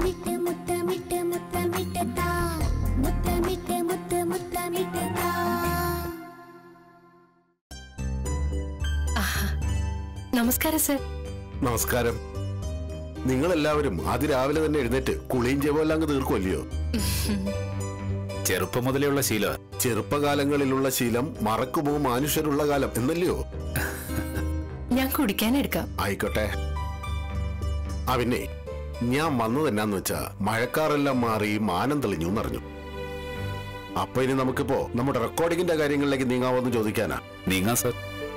മുത്തമിട്ട് മുത്തമിട്ട് മുത്തമിട്ട് താ മുത്തമിട്ട് മുത്ത് മുത്തമിട്ട് താ നമസ്കാരം സർ നമസ്കാരം നിങ്ങളെല്ലാവരും അതിരാവിലെ തന്നെ എഴുന്നേറ്റ് കുളിയും ജപമെല്ലാം അങ്ങ് തീർക്കുമല്ലയോ ചെറുപ്പം മുതലെയുള്ള ശീല ചെറുപ്പകാലങ്ങളിലുള്ള ശീലം മറക്കുമോ മനുഷ്യരുള്ള കാലം എന്നല്ലയോ ഞാൻ കുടിക്കാൻ എടുക്കാം ആയിക്കോട്ടെ ആ പിന്നെ ഞാൻ വന്നത് എന്നാന്ന് വെച്ചാ മഴക്കാറെല്ലാം മാറി മാനം തെളിഞ്ഞു എന്നറിഞ്ഞു അപ്പൊ ഇനി നമുക്കിപ്പോ നമ്മുടെ റെക്കോർഡിങ്ങിന്റെ കാര്യങ്ങളിലേക്ക് നീങ്ങാവോന്ന് ചോദിക്കാനാ നീങ്ങാ സർ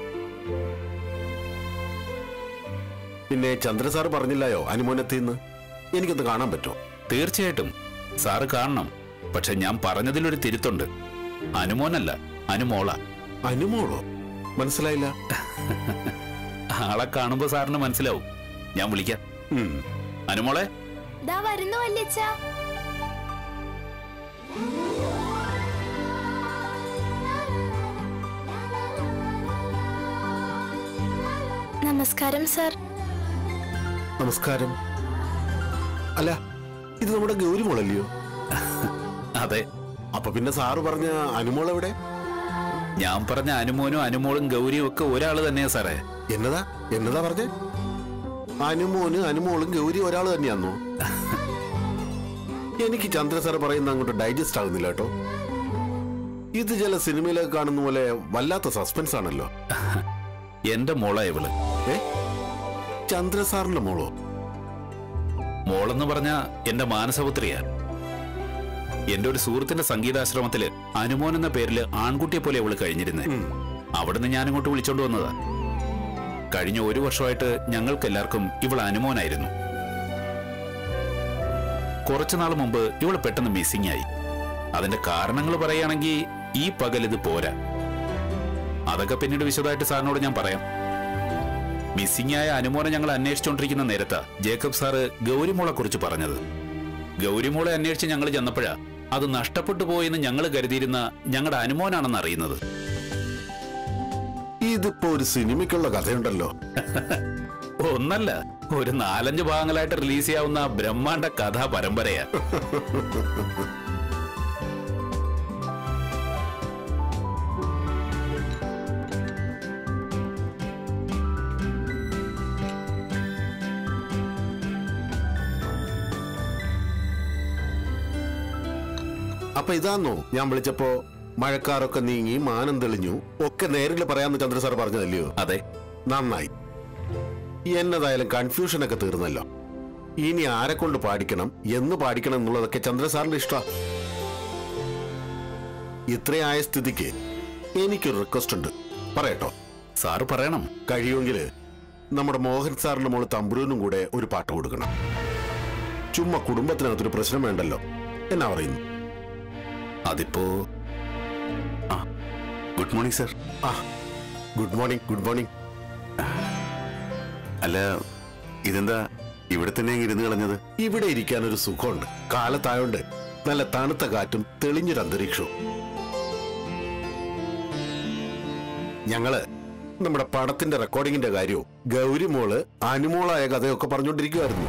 പിന്നെ ചന്ദ്ര സാർ പറഞ്ഞില്ലായോ അനുമോനത്തിന്ന് എനിക്കൊന്ന് കാണാൻ പറ്റുമോ തീർച്ചയായിട്ടും സാറ് കാണണം പക്ഷെ ഞാൻ പറഞ്ഞതിലൊരു തിരുത്തുണ്ട് അനുമോനല്ല അനുമോള അനുമോളോ മനസ്സിലായില്ല ആളെ കാണുമ്പോ സാറിന് മനസ്സിലാവും ഞാൻ വിളിക്കാം ഉം. അനുമോളെ ദാ വരുന്നു വല്യച്ഛ നമസ്കാരം സർ നമസ്കാരം അല്ല ഇത് നമ്മുടെ ഗൗരിമോളല്ലയോ അതെ അപ്പൊ പിന്നെ സാറ് പറഞ്ഞ അനുമോൾ എവിടെ ഞാൻ പറഞ്ഞ അനുമോനും അനുമോളും ഗൗരിയും ഒക്കെ ഒരാള് തന്നെയാ സാറേ എന്നതാ എന്നതാ പറഞ്ഞേ അനുമോന് അനുമോളും ഗൗരി ഒരാൾ തന്നെയാന്നോ എനിക്ക് ചന്ദ്ര സാർ പറയുന്ന അങ്ങോട്ട് ഡൈജസ്റ്റ് ആകുന്നില്ല കേട്ടോ ഇത് ചില സിനിമയിലൊക്കെ കാണുന്ന പോലെ വല്ലാത്ത സസ്പെൻസ് ആണല്ലോ എന്റെ മോളാ ഇവള് ഏ ചന്ദ്ര സാറിന്റെ മോളോ മോളെന്ന് പറഞ്ഞ എന്റെ മാനസപുത്രിയാ എന്റെ ഒരു സുഹൃത്തിന്റെ സംഗീതാശ്രമത്തില് അനുമോൻ എന്ന പേരില് ആൺകുട്ടിയെ പോലെ അവള് കഴിഞ്ഞിരുന്നേ അവിടുന്ന് ഞാൻ ഇങ്ങോട്ട് വിളിച്ചോണ്ട് വന്നതാ കഴിഞ്ഞ ഒരു വർഷമായിട്ട് ഞങ്ങൾക്കെല്ലാവർക്കും ഇവൾ അനുമോനായിരുന്നു കുറച്ചു നാൾ മുമ്പ് ഇവൾ പെട്ടെന്ന് മിസ്സിംഗ് ആയി അതിന്റെ കാരണങ്ങൾ പറയുകയാണെങ്കിൽ ഈ പകൽ ഇത് പോരാ അതൊക്കെ പിന്നീട് വിശദമായിട്ട് സാറിനോട് ഞാൻ പറയാം മിസ്സിംഗ് ആയ അനുമോനെ ഞങ്ങൾ അന്വേഷിച്ചുകൊണ്ടിരിക്കുന്ന നേരത്താ ജേക്കബ് സാറ് ഗൗരിമോളെ കുറിച്ച് പറഞ്ഞത് ഗൗരിമോളെ അന്വേഷിച്ച് ഞങ്ങൾ ചെന്നപ്പോഴാ അത് നഷ്ടപ്പെട്ടു പോയെന്ന് ഞങ്ങൾ കരുതിയിരുന്ന ഞങ്ങളുടെ അനുമോനാണെന്ന് അറിയുന്നത് ഇതിപ്പോ ഒരു സിനിമയ്ക്കുള്ള കഥയുണ്ടല്ലോ ഒന്നല്ല ഒരു നാലഞ്ച് ഭാഗങ്ങളായിട്ട് റിലീസ് ചെയ്യാവുന്ന ബ്രഹ്മാണ്ഡ കഥാ പരമ്പരയാ അപ്പൊ ഇതാന്നോ ഞാൻ വിളിച്ചപ്പോ മഴക്കാറൊക്കെ നീങ്ങി മാനം തെളിഞ്ഞു ഒക്കെ നേരിൽ പറയാന്ന് ചന്ദ്ര സാർ പറഞ്ഞതല്ലയോ അതെ നന്നായി എന്നതായാലും കൺഫ്യൂഷനൊക്കെ തീർന്നല്ലോ ഇനി ആരെ കൊണ്ട് പാടിക്കണം എന്ന് പാടിക്കണം എന്നുള്ളതൊക്കെ ചന്ദ്ര സാറിന്റെ ഇഷ്ട ഇത്രയായ സ്ഥിതിക്ക് എനിക്കൊരു റിക്വസ്റ്റ് ഉണ്ട് പറയട്ടോ സാറ് പറയണം കഴിയുമെങ്കിൽ നമ്മുടെ മോഹൻ സാറിന്റെ മോള് തമ്പുരൂനും കൂടെ ഒരു പാട്ട് കൊടുക്കണം ചുമ്മാ കുടുംബത്തിനകത്തൊരു പ്രശ്നം വേണ്ടല്ലോ എന്നാ പറയുന്നു അതിപ്പോ ഗുഡ് മോർണിംഗ് സർ ആ ഗുഡ് മോർണിംഗ് ഗുഡ് മോർണിംഗ് അല്ല ഇതെന്താ ഇവിടെ തന്നെ അങ്ങ് ഇരുന്ന് കളഞ്ഞത് ഇവിടെ ഇരിക്കാൻ ഒരു സുഖമുണ്ട് കാലത്തായോണ്ട് നല്ല തണുത്ത കാറ്റും തെളിഞ്ഞൊരു അന്തരീക്ഷവും ഞങ്ങള് നമ്മുടെ പടത്തിന്റെ റെക്കോർഡിങ്ങിന്റെ കാര്യവും ഗൗരിമോള് അനുമോളായ കഥയൊക്കെ പറഞ്ഞുകൊണ്ടിരിക്കുവായിരുന്നു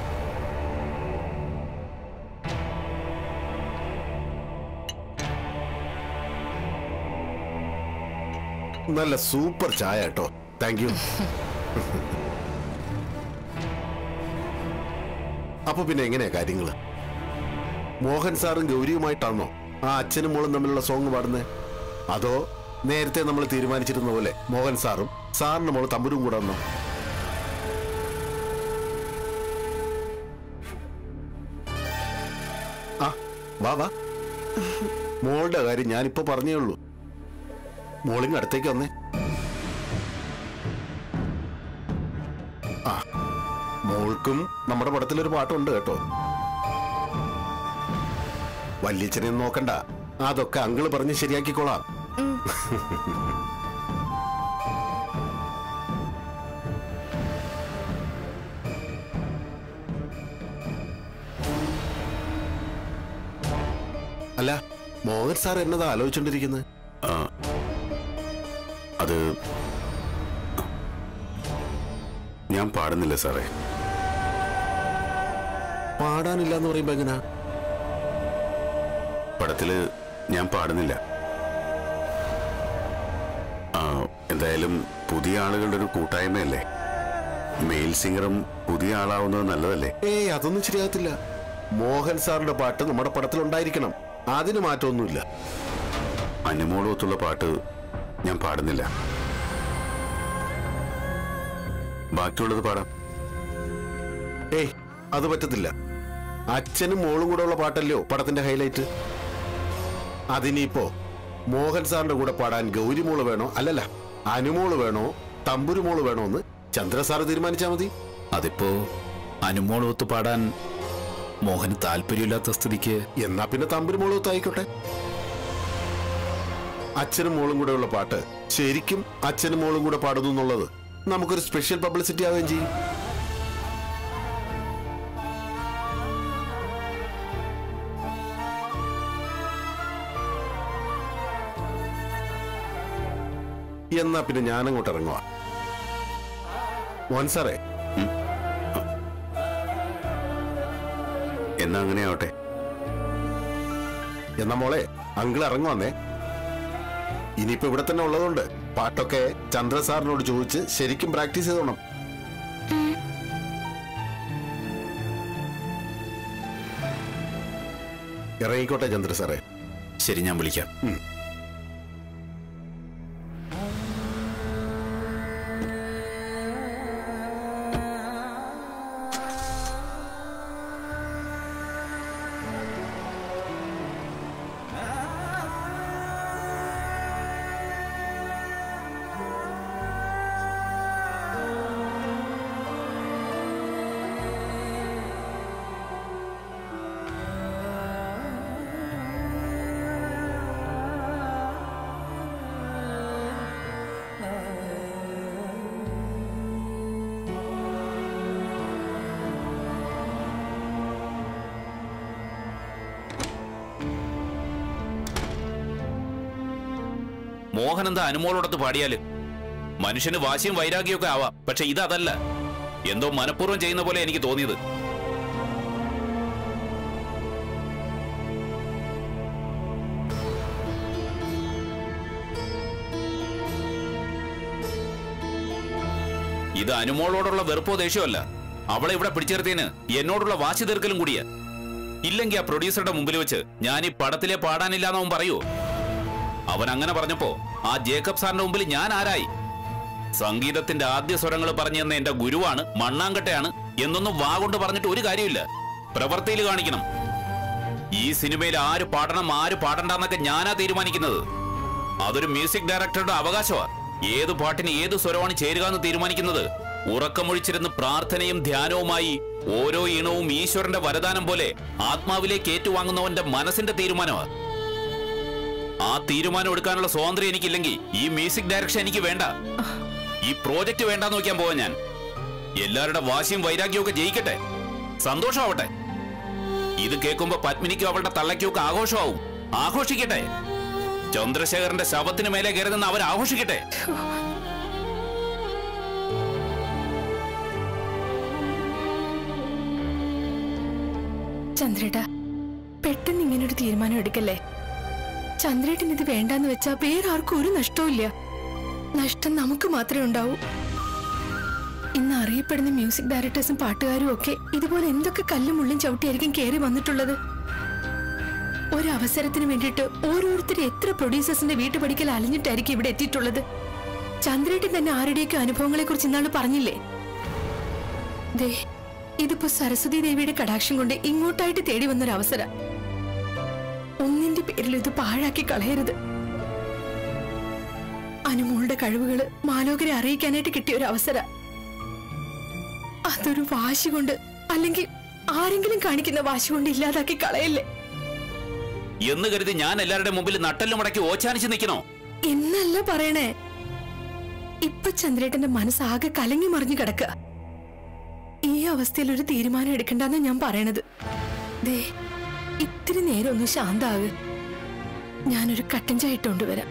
നല്ല സൂപ്പർ ചായ കേട്ടോ താങ്ക് യു അപ്പൊ പിന്നെ എങ്ങനെയാ കാര്യങ്ങള് മോഹൻ സാറും ഗൗരിയുമായിട്ടാണോ ആ അച്ഛനും മോളും തമ്മിലുള്ള സോങ് പാടുന്നത് അതോ നേരത്തെ നമ്മൾ തീരുമാനിച്ചിരുന്ന പോലെ മോഹൻ സാറും സാറിന്റെ മോള് തമ്പുരും കൂടെ വന്നോ ആ വാ വാ മോളുടെ കാര്യം ഞാനിപ്പോ പറഞ്ഞേ ഉള്ളൂ മോളിങ് അടുത്തേക്ക് വന്നേ ആ മോൾക്കും നമ്മുടെ പടത്തിലൊരു പാട്ടുണ്ട് കേട്ടോ വല്യച്ഛനെ നോക്കണ്ട അതൊക്കെ അങ്കിള് പറഞ്ഞ് ശരിയാക്കിക്കോളാം അല്ല മോഹൻ സാർ എന്നതാ ആലോചിച്ചോണ്ടിരിക്കുന്നത് അത് ഞാൻ പാടുന്നില്ല സാറേ പാടാനില്ല എന്ന് പറയുമ്പോ എങ്ങനാ പടത്തില് ഞാൻ പാടുന്നില്ല ആ എന്തായാലും പുതിയ ആളുകളുടെ ഒരു കൂട്ടായ്മയല്ലേ മെയിൽ സിംഗറും പുതിയ ആളാവുന്നത് നല്ലതല്ലേ ഏയ് അതൊന്നും ശരിയാകത്തില്ല മോഹൻ സാറിന്റെ പാട്ട് നമ്മുടെ പടത്തിൽ ഉണ്ടായിരിക്കണം അതിന് മാറ്റമൊന്നുമില്ല അനുമോളൊത്തുള്ള പാട്ട് ഞാൻ പാടുന്നില്ല ബാക്കിയുള്ളത് പാടാം ഏയ് അത് പറ്റത്തില്ല അച്ഛനും മോളും കൂടെ ഉള്ള പാട്ടല്ലയോ പടത്തിന്റെ ഹൈലൈറ്റ് അതിനിപ്പോ മോഹൻ സാറിന്റെ കൂടെ പാടാൻ ഗൗരിമോള് വേണോ അല്ലല്ല അനുമോള് വേണോ തമ്പുരുമോള് വേണോ എന്ന് ചന്ദ്ര സാറ് തീരുമാനിച്ചാ മതി അതിപ്പോ അനുമോളൊത്ത് പാടാൻ മോഹന് താല്പര്യമില്ലാത്ത സ്ഥിതിക്ക് എന്നാ പിന്നെ തമ്പുരുമോളും ഒത്തായിക്കോട്ടെ അച്ഛനും മോളും കൂടെ ഉള്ള പാട്ട് ശരിക്കും അച്ഛനും മോളും കൂടെ പാടുന്നു എന്നുള്ളത് നമുക്കൊരു സ്പെഷ്യൽ പബ്ലിസിറ്റി ആവുകയും ചെയ്യും എന്നാ പിന്നെ ഞാനങ്ങോട്ട് ഇറങ്ങുക മോൻ സാറേ എന്നാ അങ്ങനെ ആവട്ടെ എന്നാ മോളെ അങ്കിൾ ഇറങ്ങുവന്നേ ഇനിയിപ്പോ ഇവിടെ തന്നെ ഉള്ളതുകൊണ്ട് പാട്ടൊക്കെ ചന്ദ്ര സാറിനോട് ചോദിച്ച് ശരിക്കും പ്രാക്ടീസ് ചെയ്തോണം ഇറങ്ങിക്കോട്ടെ ചന്ദ്ര സാറേ ശരി ഞാൻ വിളിക്കാം മോഹൻ എന്താ അനുമോളോടത്ത് പാടിയാല് മനുഷ്യന് വാശിയും വൈരാഗ്യമൊക്കെ ആവാം പക്ഷെ ഇതല്ല എന്തോ മനഃപൂർവ്വം ചെയ്യുന്ന പോലെ എനിക്ക് തോന്നിയത് ഇത് അനുമോളോടുള്ള വെറുപ്പോ ദേഷ്യമല്ല അവളെ ഇവിടെ പിടിച്ചെടുത്തതിന് എന്നോടുള്ള വാശി തീർക്കലും കൂടിയാ ഇല്ലെങ്കിൽ ആ പ്രൊഡ്യൂസറുടെ മുമ്പിൽ വെച്ച് ഞാൻ ഈ പടത്തിലെ പാടാനില്ലാന്ന് അവൻ പറയൂ അവൻ അങ്ങനെ പറഞ്ഞപ്പോ ആ ജേക്കബ് സാറിന്റെ മുമ്പിൽ ഞാൻ ആരായി സംഗീതത്തിന്റെ ആദ്യ സ്വരങ്ങൾ പറഞ്ഞു തന്ന എന്റെ ഗുരുവാണ് മണ്ണാങ്കട്ടയാണ് എന്നൊന്നും വാ കൊണ്ട് പറഞ്ഞിട്ട് ഒരു കാര്യമില്ല പ്രവൃത്തിയിൽ കാണിക്കണം ഈ സിനിമയിൽ ആര് പാടണം ആര് പാടണ്ടെന്നൊക്കെ ഞാനാ തീരുമാനിക്കുന്നത് അതൊരു മ്യൂസിക് ഡയറക്ടറുടെ അവകാശമാ ഏത് പാട്ടിന് ഏത് സ്വരമാണ് ചേരുക എന്ന് തീരുമാനിക്കുന്നത് ഉറക്കമൊഴിച്ചിരുന്ന് പ്രാർത്ഥനയും ധ്യാനവുമായി ഓരോ ഈണവും ഈശ്വരന്റെ വരദാനം പോലെ ആത്മാവിലേക്ക് ഏറ്റുവാങ്ങുന്നവന്റെ മനസ്സിന്റെ തീരുമാനമാണ് ആ തീരുമാനം എടുക്കാനുള്ള സ്വാതന്ത്ര്യം എനിക്കില്ലെങ്കിൽ ഈ മ്യൂസിക് ഡയറക്ഷൻ എനിക്ക് വേണ്ട ഈ പ്രോജക്റ്റ് വേണ്ടാന്ന് നോക്കാൻ പോവാൻ ഞാൻ എല്ലാവരുടെ വാശിയും വൈരാഗ്യവും ഒക്കെ ജയിക്കട്ടെ സന്തോഷമാവട്ടെ ഇത് കേൾക്കുമ്പോ പത്മിനിക്കും അവളുടെ തള്ളയ്ക്കും ഒക്കെ ആഘോഷമാവും ആഘോഷിക്കട്ടെ ചന്ദ്രശേഖരന്റെ ശവത്തിന് മേലെ കയറി നിന്ന് അവർ ആഘോഷിക്കട്ടെ ചന്ദ്രേട്ടാ പെട്ടെന്ന് ഇങ്ങനൊരു തീരുമാനം എടുക്കല്ലേ ചന്ദ്രേട്ടൻ ഇത് വേണ്ടാന്ന് വെച്ചാ വേറെ ആർക്കും ഒരു നഷ്ടവും നഷ്ടം നമുക്ക് മാത്രമേ ഉണ്ടാവൂ ഇന്ന് അറിയപ്പെടുന്ന മ്യൂസിക് ഡയറക്ടേഴ്സും പാട്ടുകാരും ഒക്കെ ഇതുപോലെ എന്തൊക്കെ കല്ലും മുള്ളും ചവിട്ടിയായിരിക്കും കയറി വന്നിട്ടുള്ളത് ഒരവസരത്തിന് വേണ്ടിയിട്ട് ഓരോരുത്തരും എത്ര പ്രൊഡ്യൂസേഴ്സിന്റെ വീട്ടുപടിക്കൽ അലിഞ്ഞിട്ടായിരിക്കും ഇവിടെ എത്തിയിട്ടുള്ളത് ചന്ദ്രേട്ടൻ തന്നെ ആരുടെയൊക്കെ അനുഭവങ്ങളെ കുറിച്ച് ഇന്നാള് പറഞ്ഞില്ലേ ദേ ഇതിപ്പോ സരസ്വതി ദേവിയുടെ കടാക്ഷം കൊണ്ട് ഇങ്ങോട്ടായിട്ട് തേടി വന്നൊരു അവസര ഒന്നിന്റെ പേരിൽ ഇത് പാഴാക്കി കളയരുത് അനുമോളുടെ കഴിവുകള് മാലോകരെ അറിയിക്കാനായിട്ട് കിട്ടിയ ഒരു അവസര അതൊരു വാശി കൊണ്ട് അല്ലെങ്കിൽ ആരെങ്കിലും കാണിക്കുന്ന വാശി കൊണ്ട് ഇല്ലാതാക്കി കളയല്ലേ എന്ന് കരുതി ഞാൻ എല്ലാവരുടെ മുമ്പിൽ നട്ടലും മടക്കി ഓച്ചാനിച്ച് നിൽക്കണോ എന്നല്ല പറയണേ ഇപ്പൊ ചന്ദ്രേട്ടന്റെ മനസ്സാകെ കലങ്ങി മറിഞ്ഞു കിടക്കുക ഈ അവസ്ഥയിൽ ഒരു തീരുമാനം എടുക്കണ്ടെന്നാ ഞാൻ പറയണത് ദേ ഇത്തിരി നേരം ഒന്ന് ശാന്താവ് ഞാനൊരു കട്ടൻ ചായ ഇട്ടുകൊണ്ട് വരാം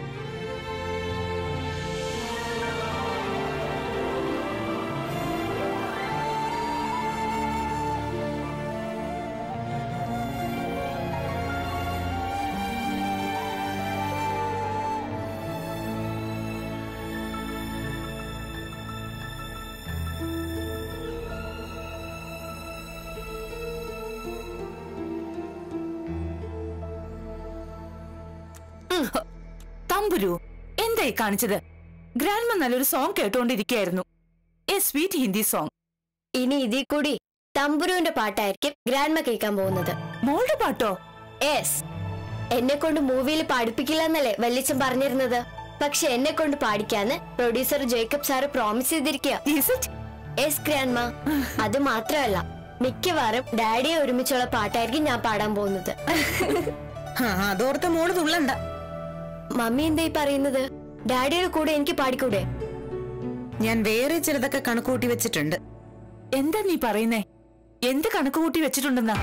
തമ്പുരു എന്തായി കാണിച്ചത് ഗ്രാൻഡ്മ നല്ലൊരു സോങ് കേട്ടോണ്ടിരിക്കുകയായിരുന്നു എ സ്വീറ്റ് ഹിന്ദി സോങ് ഇനി ഇതിൽ കൂടി തമ്പുരുവിന്റെ പാട്ടായിരിക്കും ഗ്രാൻഡ്മ കേൾക്കാൻ പോകുന്നത് മോളുടെ പാട്ടോ എസ് എന്നെ കൊണ്ട് മൂവിയിൽ പാടിപ്പിക്കില്ല എന്നല്ലേ വല്യച്ഛൻ പറഞ്ഞിരുന്നത് പക്ഷെ എന്നെ കൊണ്ട് പാടിക്കാന്ന് പ്രൊഡ്യൂസർ ജേക്കബ് സാറ് പ്രോമിസ് ചെയ്തിരിക്കുക Is it? എസ് ഗ്രാൻഡ്മ അത് മാത്രമല്ല മിക്കവാറും ഡാഡിയെ ഒരുമിച്ചുള്ള പാട്ടായിരിക്കും ഞാൻ പാടാൻ പോകുന്നത് ആ, അതോർത്ത് മോള് തുള്ളണ്ട മമ്മി എന്തായി പറയുന്നത് ഡാഡിയുടെ കൂടെ എനിക്ക് പാടിക്കൂടെ ഞാൻ വേറെ ചിലതൊക്കെ കണക്കൂട്ടി വെച്ചിട്ടുണ്ട് എന്താ നീ പറയുന്നേ എന്ത് കണക്ക് കൂട്ടി വെച്ചിട്ടുണ്ടെന്നാ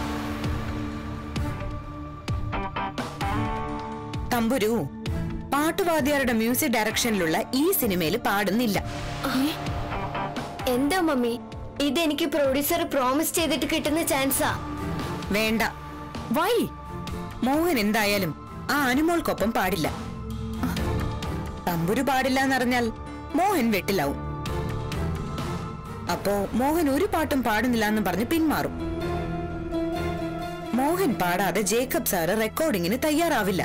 തമ്പുരു പാട്ടുവാദ്യാരുടെ മ്യൂസിക് ഡയറക്ഷനിലുള്ള ഈ സിനിമയിൽ പാടുന്നില്ല എന്താ മമ്മി ഇതെനിക്ക് പ്രൊഡ്യൂസർ പ്രോമിസ് ചെയ്തിട്ട് കിട്ടുന്ന ചാൻസാ വേണ്ട വൈ മോഹൻ എന്തായാലും ആ അനുമോൾക്കൊപ്പം പാടില്ല തമ്പുരു പാടില്ല എന്നറിഞ്ഞാൽ മോഹൻ വെട്ടിലാവും അപ്പോ മോഹൻ ഒരു പാട്ടും പാടുന്നില്ല എന്ന് പറഞ്ഞ് പിന്മാറും മോഹൻ പാടാതെ ജേക്കബ് സാറ് റെക്കോർഡിങ്ങിന് തയ്യാറാവില്ല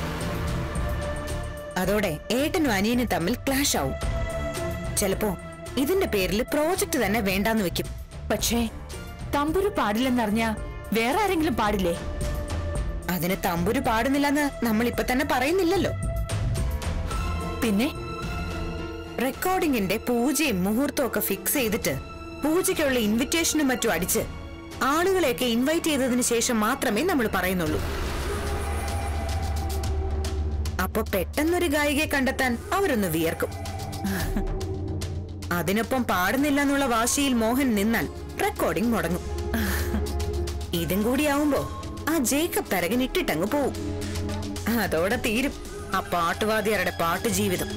അതോടെ ഏട്ടനും അനിയനും തമ്മിൽ ക്ലാഷ് ആവും ചിലപ്പോ ഇതിന്റെ പേരിൽ പ്രോജക്റ്റ് തന്നെ വേണ്ടാന്ന് വെക്കും പക്ഷേ തമ്പുരു പാടില്ലെന്നറിഞ്ഞ വേറെ ആരെങ്കിലും പാടില്ലേ അതിന് തമ്പുരു പാടുന്നില്ലെന്ന് നമ്മൾ ഇപ്പൊ തന്നെ പറയുന്നില്ലല്ലോ പിന്നെ റെക്കോർഡിംഗിന്റെ പൂജയും മുഹൂർത്തവും ഒക്കെ ഫിക്സ് ചെയ്തിട്ട് പൂജയ്ക്കുള്ള ഇൻവിറ്റേഷനും മറ്റും അടിച്ച് ആളുകളെയൊക്കെ ഇൻവൈറ്റ് ചെയ്തതിനു ശേഷം മാത്രമേ നമ്മൾ പറയുന്നുള്ളൂ അപ്പൊ പെട്ടെന്നൊരു ഗായികയെ കണ്ടെത്താൻ അവരൊന്ന് വിയർക്കും അതിനൊപ്പം പാടുന്നില്ല എന്നുള്ള വാശിയിൽ മോഹൻ നിന്നാൽ റെക്കോർഡിംഗ് മുടങ്ങും ഇതും കൂടിയാവുമ്പോ ആ ജേക്കബ് തരകൻ ഇട്ടിട്ടങ്ങ് പോവും അതോടെ തീരും ആ പാട്ടുവാദിയാരുടെ പാട്ട് ജീവിതം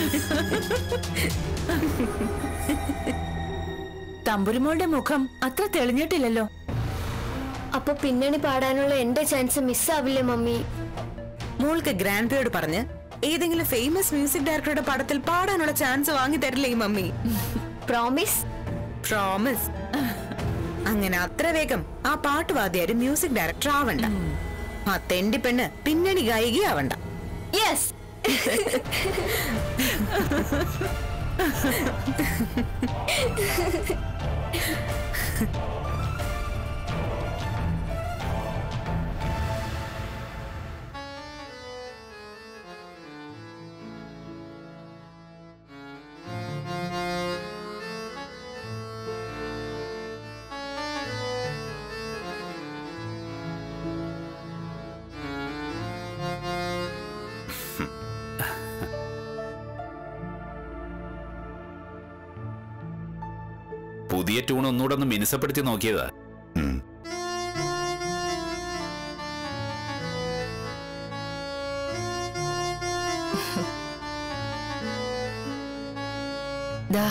തമ്പുരുമോളുടെ മുഖം അത്ര തെളിഞ്ഞിട്ടില്ലല്ലോ അപ്പൊ പിന്നണി പാടാനുള്ള എന്റെ ചാൻസ് മിസ്സാവില്ലേ മമ്മി മോൾക്ക് ഗ്രാൻഡ് പേയോട് പറഞ്ഞ് ഏതെങ്കിലും ഫേമസ് മ്യൂസിക് ഡയറക്ടറുടെ പടത്തിൽ പാടാനുള്ള ചാൻസ് വാങ്ങി തരില്ലേ ഈ മമ്മി പ്രോമിസ് പ്രോമിസ് അങ്ങനെ അത്ര വേഗം ആ പാട്ടുവാദിയാര് മ്യൂസിക് ഡയറക്ടർ ആവണ്ട ആ തെണ്ടി പെണ്ണ് പിന്നണി ഗായികയാവണ്ട യെസ് പുതിയ ട്യൂൺ ഒന്നുകൂടെ ഒന്ന് മിനുസപ്പെടുത്തി നോക്കിയതാ ഉം. ദാ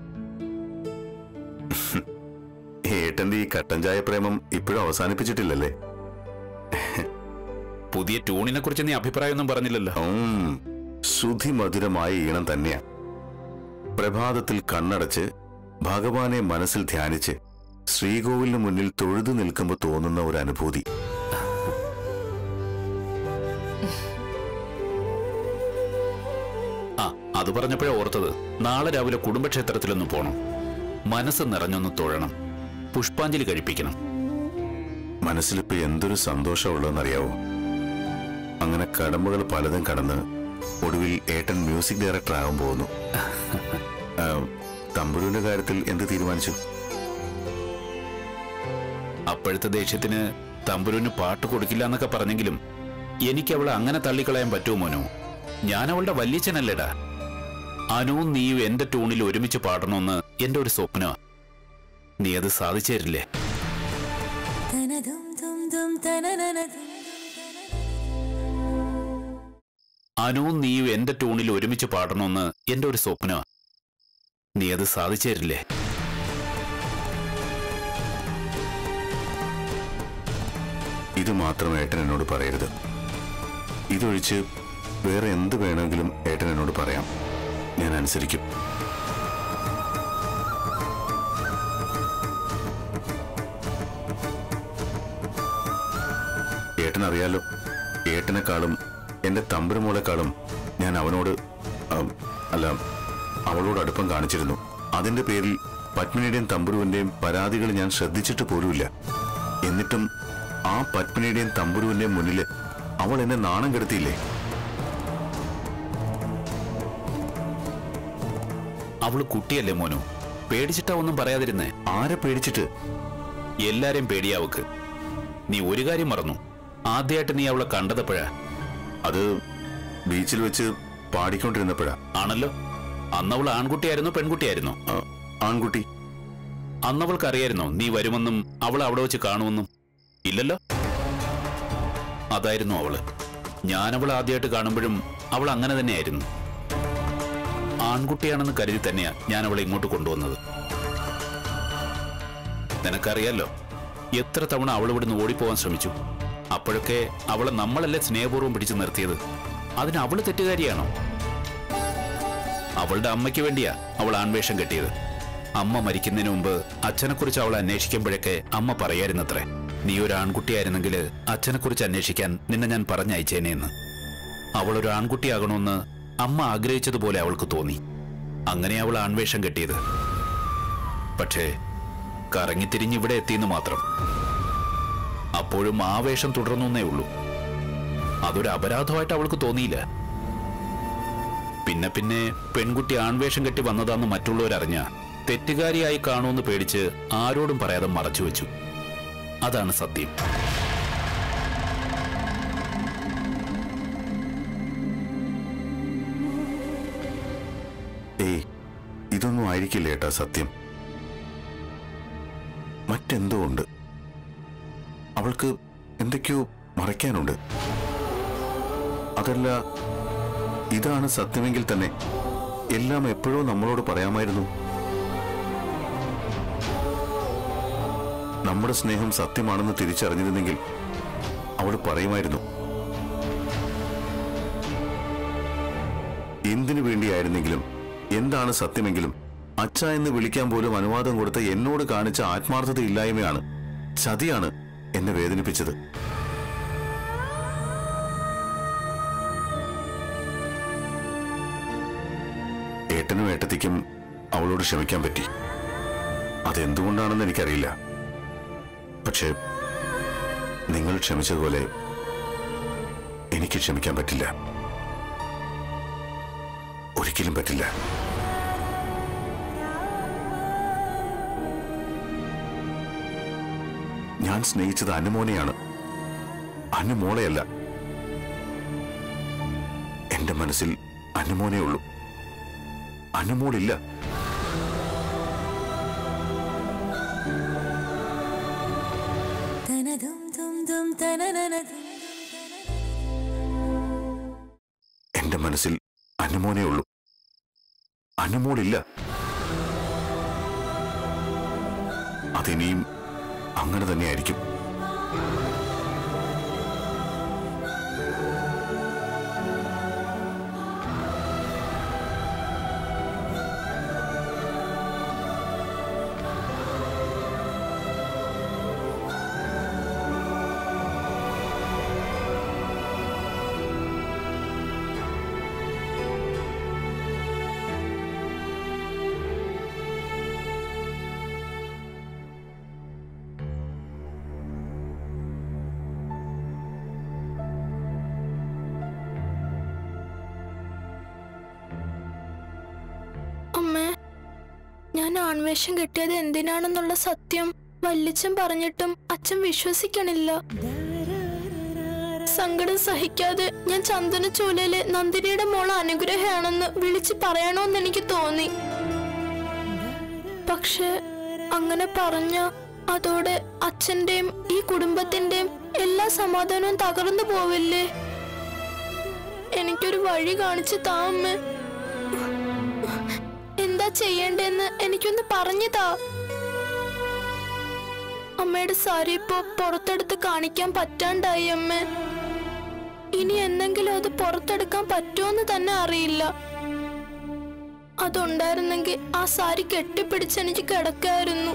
ഏട്ടന്റെ ഈ കട്ടൻ ചായ പ്രേമം ഇപ്പോഴും അവസാനിപ്പിച്ചിട്ടില്ലല്ലേ പുതിയ ട്യൂണിനെ കുറിച്ച് നീ അഭിപ്രായമൊന്നും പറഞ്ഞില്ലല്ലോ ഉം, ശ്രുതിമധുരമായ ഈണം തന്നെയാ പ്രഭാതത്തിൽ കണ്ണടച്ച് ഭഗവാനെ മനസ്സിൽ ധ്യാനിച്ച് ശ്രീകോവിലിന് മുന്നിൽ തൊഴുതു നിൽക്കുമ്പോൾ തോന്നുന്ന ഒരു അനുഭൂതി ആ അത് പറഞ്ഞപ്പോഴേ ഓർത്തത് നാളെ രാവിലെ കുടുംബക്ഷേത്രത്തിലൊന്ന് പോണം മനസ്സ് നിറഞ്ഞൊന്ന് തൊഴണം പുഷ്പാഞ്ജലി കഴിപ്പിക്കണം മനസ്സിലിപ്പോ എന്തൊരു സന്തോഷമുള്ളതെന്നറിയാവോ അങ്ങനെ കടമ്പകൾ പലതും കടന്ന് ഒടുവിൽ ഏട്ടൻ മ്യൂസിക് ഡയറക്ടർ ആകാൻ പോകുന്നു ആ, തമ്പുരുവിന്റെ കാര്യത്തിൽ എന്ത് തീരുമാനിച്ചു അപ്പോഴത്തെ ദേഷ്യത്തിന് തമ്പുരുവിന് പാട്ട് കൊടുക്കില്ല എന്നൊക്കെ പറഞ്ഞെങ്കിലും എനിക്ക് അവളെ അങ്ങനെ തള്ളിക്കളയാൻ പറ്റുമോ മോനോ ഞാൻ അവളുടെ വല്യച്ഛനല്ലേടാ അനുവും നീയും എന്റെ ട്യൂണിൽ ഒരുമിച്ച് പാടണമെന്ന് എന്റെ ഒരു സ്വപ്നമാ നീ അത് സാധിച്ചു തരില്ലേ അനുവും നീയും എന്റെ ട്യൂണിൽ ഒരുമിച്ച് പാടണമെന്ന് എന്റെ ഒരു സ്വപ്നമാ നീ അത് സാധിച്ചു തരില്ലേ ഇത് മാത്രം ഏട്ടൻ എന്നോട് പറയരുത് ഇതൊഴിച്ച് വേറെ എന്ത് വേണമെങ്കിലും ഏട്ടൻ എന്നോട് പറയാം ഞാൻ അനുസരിക്കും ഏട്ടൻ അറിയാലോ ഏട്ടനെക്കാളും എന്റെ തമ്പുരുമോളെക്കാളും ഞാൻ അവനോട് അം, അല്ല അവളോട് അടുപ്പം കാണിച്ചിരുന്നു അതിന്റെ പേരിൽ പത്മിനിയുടെയും തമ്പുരുവിന്റെയും പരാതികൾ ഞാൻ ശ്രദ്ധിച്ചിട്ട് പോലുമില്ല എന്നിട്ടും ആ പത്മിനിയുടെയും തമ്പുരുവിന്റെയും മുന്നിൽ അവൾ എന്നെ നാണം കെടുത്തിയില്ലേ അവള് കുട്ടിയല്ലേ മോനു പേടിച്ചിട്ടാ ഒന്നും പറയാതിരുന്നേ ആരെ പേടിച്ചിട്ട് എല്ലാരെയും പേടിയാവക്ക് നീ ഒരു കാര്യം മറന്നു ആദ്യമായിട്ട് നീ അവളെ കണ്ടതപ്പോഴാ അത് ബീച്ചിൽ വെച്ച് പാടിക്കൊണ്ടിരുന്നപ്പോഴാ ആണല്ലോ അന്നവൾ ആൺകുട്ടിയായിരുന്നോ പെൺകുട്ടിയായിരുന്നോ ആ, ആൺകുട്ടി അന്നവൾക്ക് അറിയായിരുന്നോ നീ വരുമെന്നും അവൾ അവിടെ വെച്ച് കാണുമെന്നും ഇല്ലല്ലോ അതായിരുന്നു അവള് ഞാൻ അവൾ ആദ്യമായിട്ട് കാണുമ്പോഴും അവൾ അങ്ങനെ തന്നെയായിരുന്നു ആൺകുട്ടിയാണെന്ന് കരുതി തന്നെയാ ഞാൻ അവളെ ഇങ്ങോട്ട് കൊണ്ടുവന്നത് നിനക്കറിയാലോ എത്ര തവണ അവൾ ഇവിടുന്ന് ഓടിപ്പോവാൻ ശ്രമിച്ചു അപ്പോഴൊക്കെ അവളെ നമ്മളല്ലേ സ്നേഹപൂർവ്വം പിടിച്ചു നിർത്തിയത് അതിന് അവള് തെറ്റുകാരിയാണോ അവളുടെ അമ്മയ്ക്ക് വേണ്ടിയാ അവൾ ആൺവേഷം കെട്ടിയത് അമ്മ മരിക്കുന്നതിന് മുമ്പ് അച്ഛനെക്കുറിച്ച് അവൾ അന്വേഷിക്കുമ്പോഴൊക്കെ അമ്മ പറയായിരുന്നത്രേ നീ ഒരു ആൺകുട്ടിയായിരുന്നെങ്കിൽ അച്ഛനെക്കുറിച്ച് അന്വേഷിക്കാൻ നിന്നെ ഞാൻ പറഞ്ഞയച്ചേനെന്ന് അവൾ ഒരു ആൺകുട്ടിയാകണമെന്ന് അമ്മ ആഗ്രഹിച്ചതുപോലെ അവൾക്ക് തോന്നി അങ്ങനെ അവൾ ആൺവേഷം കെട്ടിയത് പക്ഷേ കറങ്ങിത്തിരിഞ്ഞ് ഇവിടെ എത്തിയെന്ന് മാത്രം അപ്പോഴും ആ വേഷം തുടർന്നേ ഉള്ളൂ അതൊരു അപരാധമായിട്ട് അവൾക്ക് തോന്നിയില്ല പിന്നെ പിന്നെ പെൺകുട്ടി ആൺവേഷം കെട്ടി വന്നതാന്ന് മറ്റുള്ളവരറിഞ്ഞ തെറ്റുകാരിയായി കാണുമെന്ന് പേടിച്ച് ആരോടും പറയാതെ മറച്ചു വെച്ചു അതാണ് സത്യം ഏയ് ഇതൊന്നും ആയിരിക്കില്ല ഏട്ടാ സത്യം മറ്റെന്തോ ഉണ്ട് അവൾക്ക് എന്തൊക്കെയോ മറയ്ക്കാനുണ്ട് അതല്ല ഇതാണ് സത്യമെങ്കിൽ തന്നെ എല്ലാം എപ്പോഴോ നമ്മളോട് പറയാമായിരുന്നു നമ്മുടെ സ്നേഹം സത്യമാണെന്ന് തിരിച്ചറിഞ്ഞിരുന്നെങ്കിൽ അവൾ പറയുമായിരുന്നു എന്തിനു വേണ്ടിയായിരുന്നെങ്കിലും എന്താണ് സത്യമെങ്കിലും അച്ഛ എന്ന് വിളിക്കാൻ പോലും അനുവാദം കൊടുത്ത എന്നോട് കാണിച്ച ആത്മാർത്ഥത ഇല്ലായ്മയാണ് ചതിയാണ് എന്നെ വേദനിപ്പിച്ചത് ഏട്ടനും ഏട്ടത്തിക്കും അവളോട് ക്ഷമിക്കാൻ പറ്റി അതെന്തുകൊണ്ടാണെന്ന് എനിക്കറിയില്ല പക്ഷേ നിങ്ങൾ ക്ഷമിച്ചതുപോലെ എനിക്ക് ക്ഷമിക്കാൻ പറ്റില്ല ഒരിക്കലും പറ്റില്ല ഞാൻ സ്നേഹിച്ചത് അനുമോനെയാണ് അനുമോളെയല്ല എന്റെ മനസ്സിൽ അനുമോനെ ഉള്ളൂ അനുമോളില്ല എന്റെ മനസ്സിൽ അനുമോനെ ഉള്ളൂ അനുമോളില്ല അതിനിയും അങ്ങനെ തന്നെയായിരിക്കും അമ്മേ ഞാൻ ആൺവേഷം കെട്ടിയത് എന്തിനാണെന്നുള്ള സത്യം വല്യച്ഛൻ പറഞ്ഞിട്ടും അച്ഛൻ വിശ്വസിക്കണില്ല സങ്കടം സഹിക്കാതെ ഞാൻ ചന്ദന ചൂലയിലെ നന്ദിനിയുടെ മോള് അനുഗ്രഹമാണെന്ന് വിളിച്ച് പറയണോന്ന് എനിക്ക് തോന്നി പക്ഷെ അങ്ങനെ പറഞ്ഞ അതോടെ അച്ഛന്റെയും ഈ കുടുംബത്തിന്റെയും എല്ലാ സമാധാനവും തകർന്നു പോവില്ലേ എനിക്കൊരു വഴി കാണിച്ചു താ അമ്മേ എന്താ ചെയ്യേണ്ടെന്ന് എനിക്കൊന്ന് പറഞ്ഞു താ അമ്മയുടെ സാരി ഇപ്പോ പുറത്തെടുത്ത് കാണിക്കാൻ പറ്റാണ്ടായി അമ്മ ഇനി എന്തെങ്കിലും അത് പുറത്തെടുക്കാൻ പറ്റുമോന്ന് തന്നെ അറിയില്ല അതുണ്ടായിരുന്നെങ്കിൽ ആ സാരി കെട്ടിപ്പിടിച്ച് എനിക്ക് കിടക്കായിരുന്നു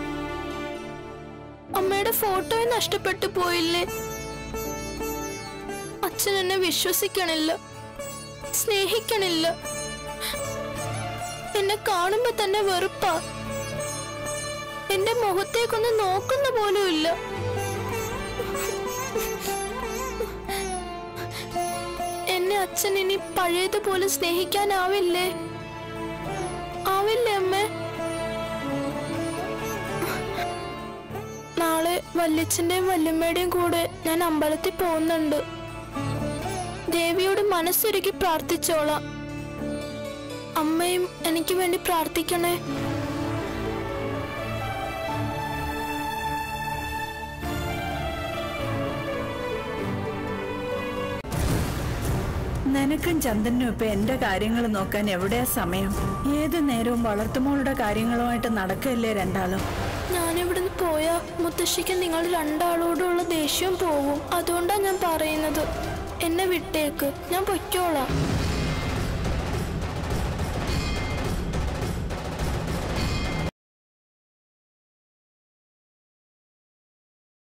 അമ്മയുടെ ഫോട്ടോ നഷ്ടപ്പെട്ടു പോയില്ലേ അച്ഛൻ എന്നെ വിശ്വസിക്കണില്ല സ്നേഹിക്കണില്ല എന്നെ കാണുമ്പോ തന്നെ വെറുപ്പാ എന്റെ മുഖത്തേക്കൊന്ന് നോക്കുന്ന പോലും ഇല്ല എന്നെ അച്ഛൻ ഇനി പഴയതുപോലെ സ്നേഹിക്കാനാവില്ലേ ആവില്ലേ അമ്മേ നാളെ വല്യച്ഛന്റെയും വല്യമ്മയുടെയും കൂടെ ഞാൻ അമ്പലത്തിൽ പോകുന്നുണ്ട് ദേവിയോട് മനസ്സൊരുക്കി പ്രാർത്ഥിച്ചോളാം അമ്മയും എനിക്ക് വേണ്ടി പ്രാർത്ഥിക്കണേ നിനക്കും ചന്ദനും ഇപ്പൊ എന്റെ കാര്യങ്ങൾ നോക്കാൻ എവിടെയാ സമയം ഏത് നേരവും വളർത്തുമോളുടെ കാര്യങ്ങളുമായിട്ട് നടക്കല്ലേ രണ്ടാളും ഞാനിവിടുന്ന് പോയാ മുത്തശ്ശിക്ക് നിങ്ങൾ രണ്ടാളോടുള്ള ദേഷ്യം പോവും അതുകൊണ്ടാ ഞാൻ പറയുന്നത് എന്നെ വിട്ടേക്ക് ഞാൻ പൊയ്ക്കോളാം